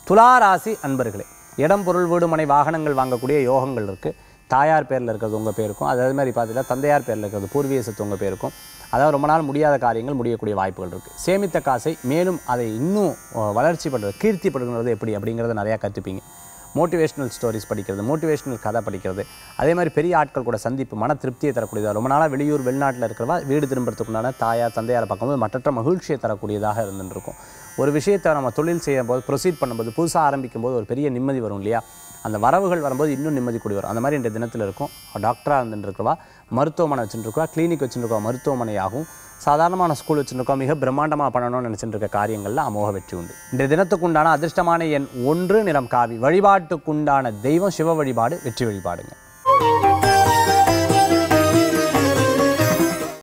துலா ராசி அன்பர்களே இடம் பொருள் வீடு மனை வாகனங்கள் வாங்கக்கூடிய யோகங்கள் இருக்குது தாயார் பேரில் இருக்கிறது உங்கள் பேருக்கும் அதே மாதிரி பார்த்தீங்கன்னா தந்தையார் பேரில் இருக்கிறது பூர்வீக சொத்து உங்கள் பேருக்கும் அதாவது ரொம்ப நாள் முடியாத காரியங்கள் முடியக்கூடிய வாய்ப்புகள் இருக்குது சேமித்த காசை மேலும் அதை இன்னும் அஹ், வளர்ச்சி பண்ணுறது கீர்த்தி படுகிறது எப்படி அப்படிங்கிறத நிறையா கற்றுப்பீங்க மோட்டிவேஷனல் ஸ்டோரிஸ் படிக்கிறது மோட்டிவேஷனல் கதை படிக்கிறது அதே மாதிரி பெரிய ஆட்கள் கூட சந்திப்பு மன திருப்தியை தரக்கூடியதாக ரொம்ப நாளாக வெளியூர் வெளிநாட்டில் இருக்கிறவா வீடு திரும்புறதுக்கு உண்டான தாயார் தந்தையாரை பார்க்கும்போது மற்றற்ற மகிழ்ச்சியை தரக்கூடியதாக இருந்துருக்கும் ஒரு விஷயத்தை நம்ம தொழில் செய்யும் போது ப்ரொசீட் பண்ணும்போது புதுசாக ஆரம்பிக்கும் போது ஒரு பெரிய நிம்மதி வரும் இல்லையா அந்த வரவுகள் வரும்போது இன்னும் நிம்மதி கூடி வரும் அந்த மாதிரி இன்றைய தினத்தில் இருக்கும் டாக்டராக இருந்துருக்கவா மருத்துவமனை வச்சுருக்கவா கிளினிக் வச்சுருக்கவா மருத்துவமனையாகவும் சாதாரணமான ஸ்கூல் வச்சுருக்கோம் மிக பிரம்மாண்டமாக பண்ணணும்னு நினச்சிட்டு இருக்க காரியங்களில் அமோக வெற்றி உண்டு இன்றைய தினத்துக்குண்டான அதிர்ஷ்டமான எண் ஒன்று நிறம் காவி வழிபாட்டுக்குண்டான தெய்வம் சிவ வழிபாடு வெற்றி வழிபாடுங்க